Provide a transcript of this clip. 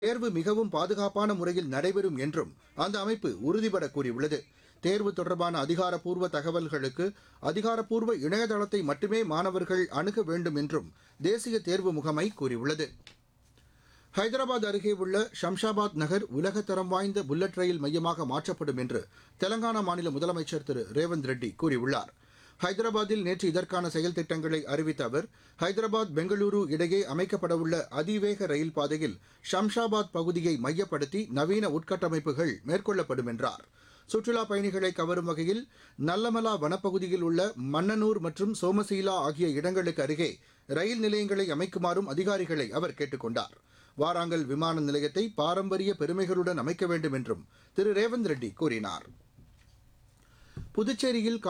தேர்வு மிகவும் பாதுகாப்பான முறையில் நடைபெறும் என்றும் அந்த அமைப்பு உறுதிபட கூறியுள்ளது தேர்வு தொடர்பான அதிகாரப்பூர்வ தகவல்களுக்கு அதிகாரப்பூர்வ இணையதளத்தை மட்டுமே மாணவர்கள் அணுக வேண்டும் என்றும் தேசிய தேர்வு முகமை கூறியுள்ளது ஹைதராபாத் அருகே உள்ள ஷம்ஷாபாத் நகர் உலகத்தரம் வாய்ந்த புல்லட் ரயில் மையமாக மாற்றப்படும் என்று தெலங்கானா மாநில முதலமைச்சர் திரு ரேவந்த் ரெட்டி கூறியுள்ளார் ஹைதராபாத்தில் நேற்று இதற்கான செயல் திட்டங்களை அறிவித்த அவர் ஹைதராபாத் பெங்களூரு இடையே அமைக்கப்படவுள்ள அதிவேக ரயில் பாதையில் ஷம்ஷாபாத் பகுதியை மையப்படுத்தி நவீன உட்கட்டமைப்புகள் மேற்கொள்ளப்படும் என்றார் சுற்றுலா பயணிகளை கவரும் வகையில் நல்லமலா வனப்பகுதியில் உள்ள மன்னனூர் மற்றும் சோமசீலா ஆகிய இடங்களுக்கு அருகே ரயில் நிலையங்களை அமைக்குமாறும் அதிகாரிகளை அவர் கேட்டுக் கொண்டார் வாராங்கல் விமான நிலையத்தை பாரம்பரிய பெருமைகளுடன் அமைக்க வேண்டும் என்றும் திரு ரேவந்த் ரெட்டி கூறினார் புதுச்சேரியில்